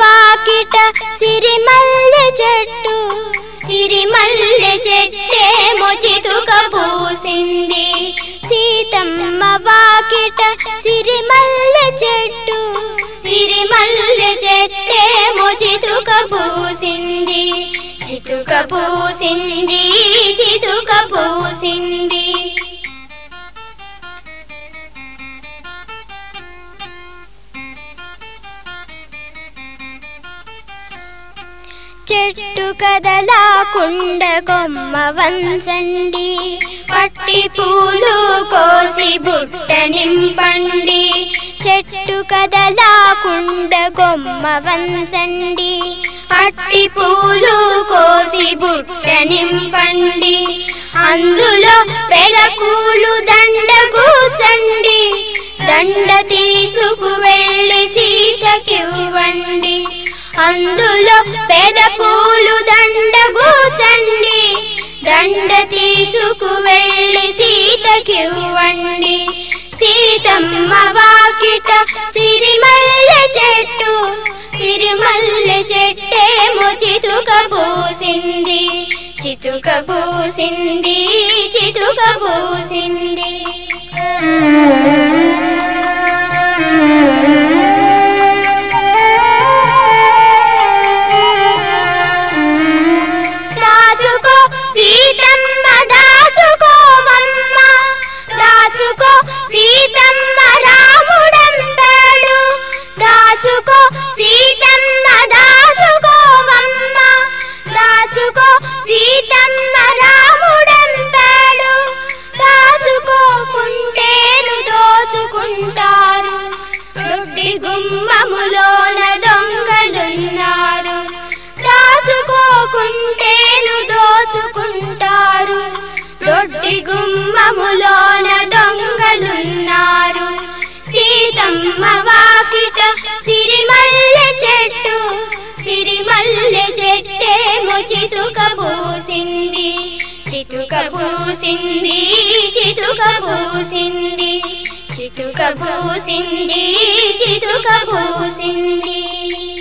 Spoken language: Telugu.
వాకిట సిరిమల్లె చెట్టు సిరిమల్లె చెట్టేమో చితుక పూసింది సీతమ్మ వాకిట సిరిమల్లె చెట్టు సిరిమల్లె చెట్టేమో చితుక పూసింది చితుక పూసింది చితుక పూసింది చెట్టు కదలాకుండ కొమ్మ వంచండి పట్టి పూలు కోసి బుట్ట నింపండి చెట్టు కదలాకుండ కొమ్మ వంచండి పట్టి పూలు కోసి బుట్ట నింపండి అందులో పెదపూలు దండ కూచండి దండ తీసుకు వెళ్ళి సీతకివ్వండి అందులో పెద పూలు దండ కూచండి దండ తీసుకు వెళ్ళి సీతకివ్వండి సీతమ్మ వాకిట సిరిమల్లె చెట్టు సిరిమల్లె చెట్టేమో చితుక పూసింది చితుక పూసింది చితుక పూసింది దాచుకో సీతమ్మ దాచుకోవమ్మ దాచుకో సీతమ్మ రాముడంటాడు దాచుకో సీతమ్మ దాచుకోవమ్మ దాచుకో సీతమ్మ రాముడంటాడు దాచుకోకుంటేను దోచుకుంటారు దొడ్డి గుమ్మములోన దొంగలున్నారు దాచుకోకుంటేను దోచుకుంటారు దొడ్డి గుమ్మములోన దొంగలున్నారు సీతమ్మ వాకిట సిరిమల్లె చెట్టు సిరిమల్లె చెట్టేమో చితుక పూసింది చితుక పూసింది చితుక పూసింది చితుక పూసింది చితుక పూసింది